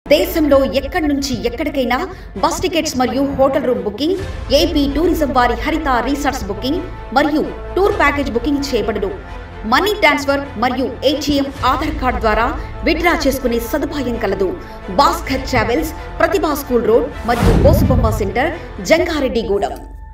దేశంలో ఎక్కడి నుంచి ఎక్కడికైనా బస్ టికెట్స్ మరియు hotel room booking AP tourism వారి హరిత రీసార్ట్స్ బుకింగ్ మరియు టూర్ ప్యాకేజ్ బుకింగ్ చేయబడును మనీ ట్రాన్స్ఫర్ మరియు ఏటీఎం ఆధార్ కార్డ్ ద్వారా విత్డ్రా చేసుకునే సదుపాయం కలదు Bhaskar travels Prathibha school road మరియు బోసుబొమ్మ సెంటర్ జంగారెడ్డిగూడెం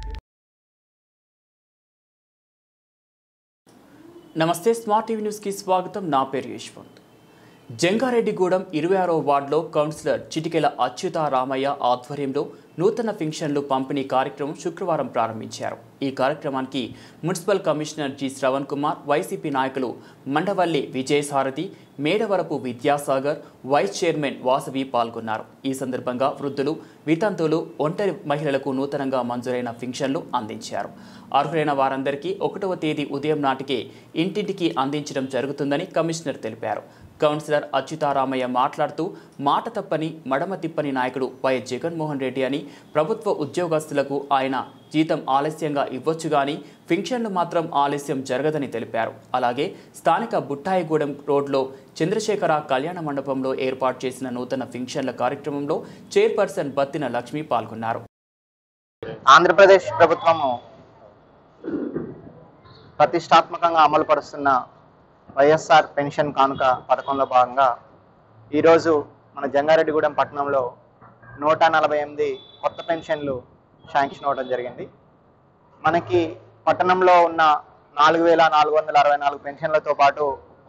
నమస్తే స్మార్ట్ టీవీ న్యూస్కి స్వాగతం నా పేరు యశ్వంత్ జంగారెడ్డిగూడెం ఇరవై ఆరో వార్డులో కౌన్సిలర్ చిటికెల అచ్యుత రామయ్య ఆధ్వర్యంలో నూతన పింఛన్లు పంపిణీ కార్యక్రమం శుక్రవారం ప్రారంభించారు ఈ కార్యక్రమానికి municipal commissioner G Sravan Kumar YCP నాయకులు మండవల్లి విజయసారథి మేడవరపు విద్యాసాగర్ వైస్ చైర్మన్ వాసవి పాల్గొన్నారు ఈ సందర్భంగా వృద్ధులు వితంతువులు ఒంటరి మహిళలకు నూతనంగా మంజూరైన పింఛన్లు అందించారు అర్హులైన వారందరికీ ఒకటవ తేదీ ఉదయం నాటికే ఇంటింటికి అందించడం జరుగుతుందని కమిషనర్ తెలిపారు కౌన్సిలర్ అచ్యుతారామయ్య మాట్లాడుతూ మాట తప్పని మడమ తిప్పని నాయకుడు వైఎస్ జగన్మోహన్ రెడ్డి అని ప్రభుత్వ ఉద్యోగస్తులకు ఆయన జీతం ఆలస్యంగా ఇవ్వొచ్చు కానీ పింఛన్లు మాత్రం ఆలస్యం జరగదని తెలిపారు అలాగే స్థానిక బుట్టాయిగూడెం రోడ్లో చంద్రశేఖర కళ్యాణ మండపంలో ఏర్పాటు చేసిన నూతన పింఛన్ల కార్యక్రమంలో చైర్పర్సన్ బత్తిన లక్ష్మి పాల్గొన్నారు ఆంధ్రప్రదేశ్ ప్రభుత్వము ప్రతిష్టాత్మకంగా అమలు పరుస్తున్న వైఎస్ఆర్ పెన్షన్ కానుక పథకంలో భాగంగా ఈరోజు మన జంగారెడ్డిగూడెం పట్టణంలో నూట నలభై ఎనిమిది కొత్త పెన్షన్లు శాంక్షన్ అవ్వడం జరిగింది మనకి పట్టణంలో ఉన్న నాలుగు వేల నాలుగు వందల అరవై నాలుగు పెన్షన్లతో పాటు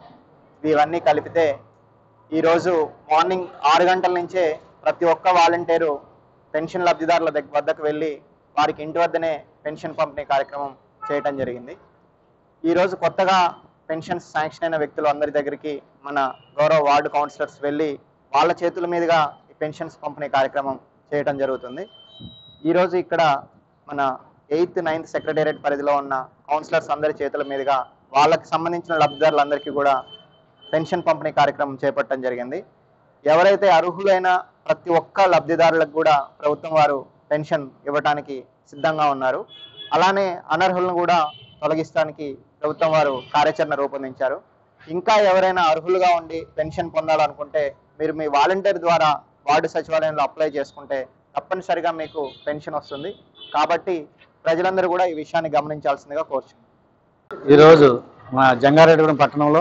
ఇవన్నీ కలిపితే ఈరోజు మార్నింగ్ ఆరు గంటల నుంచే ప్రతి ఒక్క వాలంటీరు పెన్షన్ లబ్ధిదారుల దగ్గర వద్దకు వెళ్ళి వారికి ఇంటి వద్దనే పెన్షన్ పంపిణీ కార్యక్రమం చేయటం జరిగింది ఈరోజు కొత్తగా పెన్షన్స్ శాంక్షన్ అయిన వ్యక్తులు అందరి దగ్గరికి మన గౌరవ వార్డు కౌన్సిలర్స్ వెళ్ళి వాళ్ళ చేతుల మీదుగా ఈ పెన్షన్స్ పంపిణీ కార్యక్రమం చేయటం జరుగుతుంది ఈరోజు ఇక్కడ మన ఎయిత్ నైన్త్ సెక్రటేరియట్ పరిధిలో ఉన్న కౌన్సిలర్స్ అందరి చేతుల మీదుగా వాళ్ళకి సంబంధించిన లబ్ధిదారులందరికీ కూడా పెన్షన్ పంపిణీ కార్యక్రమం చేపట్టడం జరిగింది ఎవరైతే అర్హులైన ప్రతి ఒక్క లబ్ధిదారులకు కూడా ప్రభుత్వం వారు పెన్షన్ ఇవ్వడానికి సిద్ధంగా ఉన్నారు అలానే అనర్హులను కూడా తొలగించడానికి ప్రభుత్వం వారు కార్యాచరణ రూపొందించారు ఇంకా ఎవరైనా అర్హులుగా ఉండి పెన్షన్ పొందాలనుకుంటే మీరు మీ వాలంటీర్ ద్వారా వార్డు సచివాలయంలో అప్లై చేసుకుంటే తప్పనిసరిగా మీకు పెన్షన్ వస్తుంది కాబట్టి ప్రజలందరూ కూడా ఈ విషయాన్ని గమనించాల్సిందిగా కోరుచున్నాను ఈరోజు మా జంగారెడ్డిగూడెం పట్టణంలో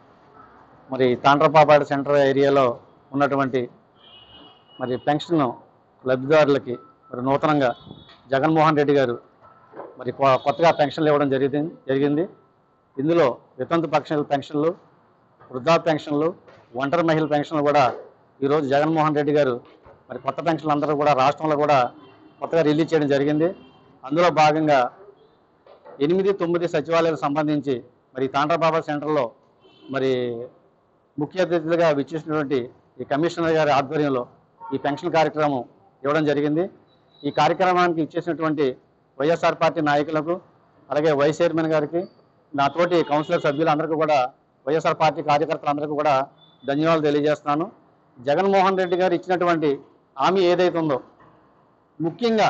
మరి తాండ్రపాపాడు సెంటర్ ఏరియాలో ఉన్నటువంటి మరి పెన్షన్ లబ్ధిదారులకి మరి నూతనంగా జగన్మోహన్ రెడ్డి గారు మరి కొ- కొత్తగా పెన్షన్లు ఇవ్వడం జరిగింది జరిగింది ఇందులో వితంతు పక్ష పెన్షన్లు వృద్ధా పెన్షన్లు ఒంటరి మహిళల పెన్షన్లు కూడా ఈరోజు జగన్మోహన్ రెడ్డి గారు మరి కొత్త పెన్షన్లు అందరూ కూడా రాష్ట్రంలో కూడా కొత్తగా రిలీజ్ చేయడం జరిగింది అందులో భాగంగా ఎనిమిది తొమ్మిది సచివాలయాలకు సంబంధించి మరి తాండ్రబాబా సెంటర్లో మరి ముఖ్య అతిథులుగా విచ్చేసినటువంటి ఈ కమిషనర్ గారి ఆధ్వర్యంలో ఈ పెన్షన్ కార్యక్రమం ఇవ్వడం జరిగింది ఈ కార్యక్రమానికి ఇచ్చేసినటువంటి వైఎస్ఆర్ పార్టీ నాయకులకు అలాగే వైస్ చైర్మన్ గారికి నాతోటి కౌన్సిలర్ సభ్యులందరికీ కూడా వైఎస్ఆర్ పార్టీ కార్యకర్తలందరికీ కూడా ధన్యవాదాలు తెలియజేస్తున్నాను జగన్మోహన్ రెడ్డి గారు ఇచ్చినటువంటి హామీ ఏదైతే ఉందో ముఖ్యంగా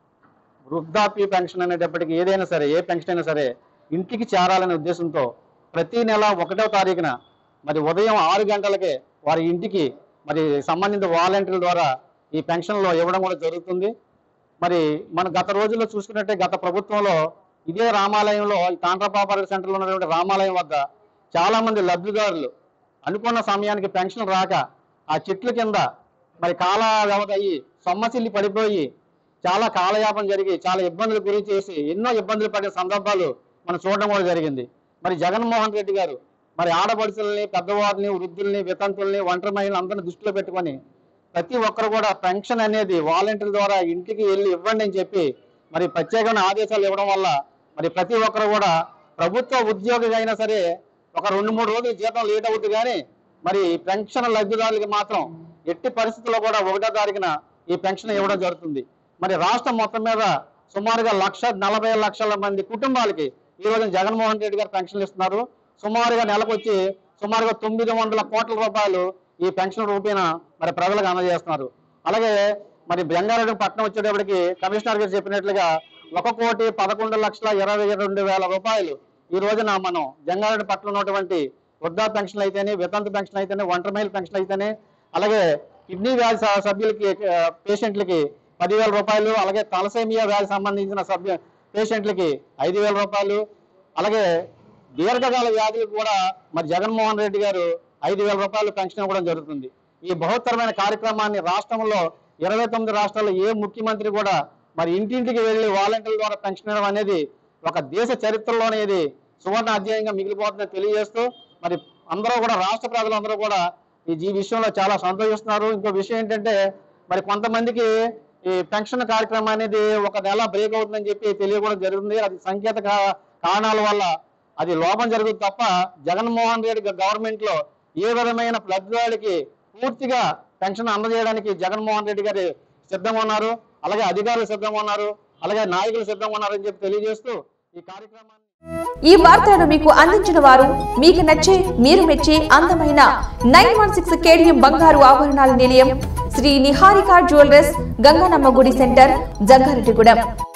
వృద్ధాప్య పెన్షన్ అనేటప్పటికి ఏదైనా సరే ఏ పెన్షన్ అయినా సరే ఇంటికి చేరాలనే ఉద్దేశంతో ప్రతి నెల ఒకటో తారీఖున మరి ఉదయం ఆరు గంటలకే వారి ఇంటికి మరి సంబంధిత వాలంటీర్ల ద్వారా ఈ పెన్షన్లో ఇవ్వడం కూడా జరుగుతుంది మరి మన గత రోజుల్లో చూసుకున్నట్టే గత ప్రభుత్వంలో ఇదే రామాలయంలో ఈ తాండ్రపాపాడు సెంటర్లో ఉన్నటువంటి రామాలయం వద్ద చాలా మంది లబ్ధిదారులు అనుకున్న సమయానికి పెన్షన్ రాక ఆ చెట్ల కింద మరి కాల వ్యవధి అయ్యి సొమ్మసిల్లి పడిపోయి చాలా కాలయాపన జరిగి చాలా ఇబ్బందులు గురి చేసి ఎన్నో ఇబ్బందులు పడే సందర్భాలు మనం చూడడం కూడా జరిగింది మరి జగన్మోహన్ రెడ్డి గారు మరి ఆడపడుచుల్ని పెద్దవారిని వృద్ధుల్ని వితంతుల్ని ఒంటరి మహిళలు అందరిని దృష్టిలో పెట్టుకొని ప్రతి ఒక్కరు కూడా పెన్షన్ అనేది వాలంటీర్ ద్వారా ఇంటికి వెళ్ళి ఇవ్వండి అని చెప్పి మరి ప్రత్యేకమైన ఆదేశాలు ఇవ్వడం వల్ల మరి ప్రతి ఒక్కరు కూడా ప్రభుత్వ ఉద్యోగి అయినా సరే ఒక రెండు మూడు రోజులు జీతం లేట్ అవుతుంది కానీ మరి పెన్షన్ లబ్ధిదారులకి మాత్రం ఎట్టి పరిస్థితుల్లో కూడా ఒకటో తారీఖున ఈ పెన్షన్ ఇవ్వడం జరుగుతుంది మరి రాష్ట్రం మొత్తం మీద సుమారుగా లక్ష నలభై లక్షల మంది కుటుంబాలకి ఈ రోజు జగన్మోహన్ రెడ్డి గారు పెన్షన్లు ఇస్తున్నారు సుమారుగా నెలకు వచ్చి సుమారుగా తొమ్మిది వందల కోట్ల రూపాయలు ఈ పెన్షన్ రూపేణ మరి ప్రజలకు అందజేస్తున్నారు అలాగే మరి బెంగారెడ్డి పట్టణం వచ్చేటప్పటికి కమిషనర్ గారు చెప్పినట్లుగా ఒక కోటి పదకొండు లక్షల ఇరవై రెండు వేల రూపాయలు ఈ రోజున మనం జంగారెడ్డి పట్టణంలో ఉన్నటువంటి వృద్ధా పెన్షన్లు అయితేనే వితంతు పెన్షన్ అయితేనే ఒంటరి మహిళ పెన్షన్ అయితేనే అలాగే కిడ్నీ వ్యాధి స- సభ్యులకి ఆ, పేషెంట్లకి పదివేల రూపాయలు అలాగే తలసేమియా వ్యాధి సంబంధించిన సభ్యు పేషెంట్లకి ఐదు వేల రూపాయలు అలాగే దీర్ఘకాల వ్యాధులకు కూడా మరి జగన్మోహన్ రెడ్డి గారు ఐదు వేల రూపాయలు పెన్షన్ ఇవ్వడం జరుగుతుంది ఈ బహుత్తరమైన కార్యక్రమాన్ని రాష్ట్రంలో ఇరవై తొమ్మిది రాష్ట్రాల్లో ఏ ముఖ్యమంత్రి కూడా మరి ఇంటింటికి వెళ్ళి వాలంటీర్ల ద్వారా పెన్షన్ ఇవ్వడం అనేది ఒక దేశ చరిత్రలోనే ఇది సువర్ణ అధ్యాయంగా మిగిలిపోతుందని తెలియజేస్తూ మరి అందరూ కూడా రాష్ట్ర ప్రజలందరూ కూడా ఈ ఈ విషయంలో చాలా సంతోషిస్తున్నారు ఇంకో విషయం ఏంటంటే మరి కొంతమందికి ఈ పెన్షన్ కార్యక్రమం అనేది ఒక నెల బ్రేక్ అవుతుందని చెప్పి తెలియకూడదు జరుగుతుంది అది సంకేత కా- కారణాల వల్ల అది లోపం జరుగుతుంది తప్ప జగన్మోహన్ రెడ్డి గవర్నమెంట్ లో ఏ విధమైన లబ్ధిదారులకి పూర్తిగా పెన్షన్ అందజేయడానికి జగన్మోహన్ రెడ్డి గారు సిద్ధంగా ఉన్నారు అలాగే అధికారులు సిద్ధంగా ఉన్నారు అలాగే నాయకులు సిద్ధంగా ఉన్నారు అని చెప్పి తెలియజేస్తూ ఈ కార్యక్రమాన్ని ఈ వార్తలను మీకు అందించిన వారు మీకు నచ్చే మీరు మెచ్చే అందమైన నైన్ వన్ సిక్స్ కేడిఎం బంగారు ఆభరణాల నిలయం శ్రీ నిహారిక జ్యువెలర్స్ గంగానమ్మ గుడి సెంటర్ జంగారెడ్డిగూడెం